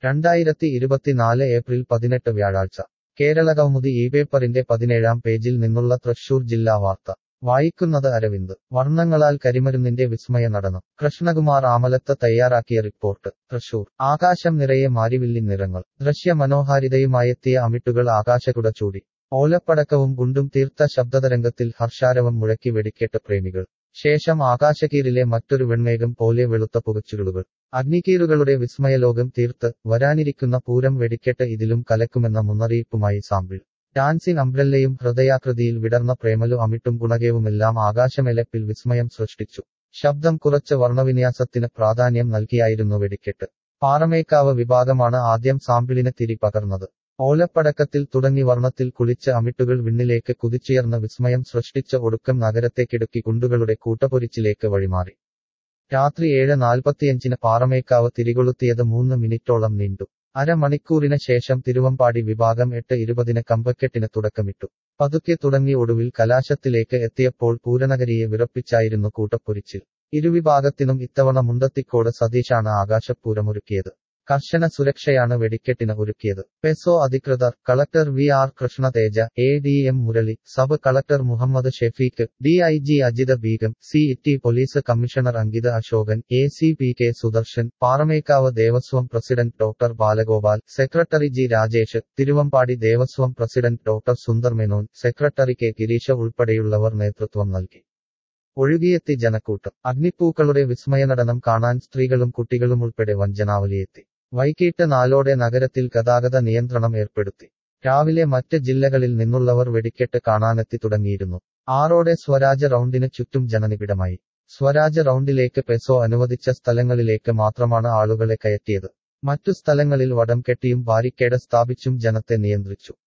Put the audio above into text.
രണ്ടായിരത്തി ഇരുപത്തിനാല് ഏപ്രിൽ പതിനെട്ട് വ്യാഴാഴ്ച കേരളകൗമുദി ഈ പേപ്പറിന്റെ പതിനേഴാം പേജിൽ നിന്നുള്ള തൃശൂർ ജില്ലാ വാർത്ത വായിക്കുന്നത് അരവിന്ദ് വർണ്ണങ്ങളാൽ കരിമരുന്നിന്റെ വിസ്മയ നടനം കൃഷ്ണകുമാർ ആമലത്ത് തയ്യാറാക്കിയ റിപ്പോർട്ട് തൃശൂർ ആകാശം നിറയെ മാരിവില്ലിൻ നിറങ്ങൾ ദൃശ്യ മനോഹാരിതയുമായെത്തിയ അമിട്ടുകൾ ആകാശകുട ചൂടി ഓലപ്പടക്കവും ഗുണ്ടും തീർത്ത ശബ്ദതരംഗത്തിൽ ഹർഷാരവം മുഴക്കി വെടിക്കേട്ട പ്രേമികൾ ശേഷം ആകാശക്കീറിലെ മറ്റൊരു വെൺമേഘം പോലെ വെളുത്ത പുകച്ചുരുളുകൾ അഗ്നിക്കീറുകളുടെ വിസ്മയലോകം തീർത്ത് വരാനിരിക്കുന്ന പൂരം വെടിക്കെട്ട് ഇതിലും കലക്കുമെന്ന മുന്നറിയിപ്പുമായി സാമ്പിൾ ഡാൻസിംഗ് അംബ്രല്ലയും ഹൃദയാകൃതിയിൽ വിടർന്ന പ്രേമലു അമിട്ടും ഗുണകേവുമെല്ലാം ആകാശമെലപ്പിൽ വിസ്മയം സൃഷ്ടിച്ചു ശബ്ദം കുറച്ച് വർണ്ണവിന്യാസത്തിന് പ്രാധാന്യം നൽകിയായിരുന്നു വെടിക്കെട്ട് പാറമേക്കാവ് വിഭാഗമാണ് ആദ്യം സാമ്പിളിന് തിരി പകർന്നത് ഓലപ്പടക്കത്തിൽ തുടങ്ങി വർണ്ണത്തിൽ കുളിച്ച അമിട്ടുകൾ വിണ്ണിലേക്ക് കുതിച്ചുയർന്ന വിസ്മയം സൃഷ്ടിച്ച ഒടുക്കം നഗരത്തെ കിടുക്കി കുണ്ടുകളുടെ കൂട്ടപ്പൊരിച്ചിലേക്ക് വഴിമാറി രാത്രി ഏഴ് നാൽപ്പത്തിയഞ്ചിന് പാറമേക്കാവ് തിരികൊളുത്തിയത് മൂന്ന് മിനിറ്റോളം നീണ്ടു അരമണിക്കൂറിന് ശേഷം തിരുവമ്പാടി വിഭാഗം എട്ട് ഇരുപതിന് കമ്പക്കെട്ടിന് തുടക്കമിട്ടു പതുക്കെ തുടങ്ങി ഒടുവിൽ കലാശത്തിലേക്ക് എത്തിയപ്പോൾ പൂരനഗരിയെ വിറപ്പിച്ചായിരുന്നു കൂട്ടപ്പൊരിച്ചിൽ ഇരുവിഭാഗത്തിനും ഇത്തവണ മുണ്ടത്തിക്കോട് സതീഷാണ് ആകാശപ്പൂരമൊരുക്കിയത് കർശന സുരക്ഷയാണ് വെടിക്കെട്ടിന് ഒരുക്കിയത് പെസോ അധികൃതർ collector V R Krishnateja A D M Murali sub collector Muhammad Shefeek D I G Ajitha Begum C T police commissioner Ankitha Ashokan A C P K Sudarshan Paramekkavu Devaswom president doctor Balagopal secretary G Rajesh Thiruvambadi Devaswom president doctor Sundar Menon secretary K Girisha ഉൾപ്പെടെയുള്ളവർ നേതൃത്വം നൽകി ഒഴുകിയെത്തി ജനക്കൂട്ടം അഗ്നിപ്പൂക്കളുടെ വിസ്മയനടനം കാണാൻ സ്ത്രീകളും കുട്ടികളും ഉൾപ്പെടെ വഞ്ചനാവലിയെത്തി വൈകിട്ട് നാലോടെ നഗരത്തിൽ ഗതാഗത നിയന്ത്രണം ഏർപ്പെടുത്തി രാവിലെ മറ്റ് ജില്ലകളിൽ നിന്നുള്ളവർ വെടിക്കെട്ട് കാണാനെത്തി തുടങ്ങിയിരുന്നു ആറോടെ സ്വരാജ് റൗണ്ടിന് ചുറ്റും ജനനിബിഡമായി സ്വരാജ് റൗണ്ടിലേക്ക് പെസോ അനുവദിച്ച സ്ഥലങ്ങളിലേക്ക് മാത്രമാണ് ആളുകളെ കയറ്റിയത് മറ്റു സ്ഥലങ്ങളിൽ വടം കെട്ടിയും ബാരിക്കേഡ് സ്ഥാപിച്ചും ജനത്തെ നിയന്ത്രിച്ചു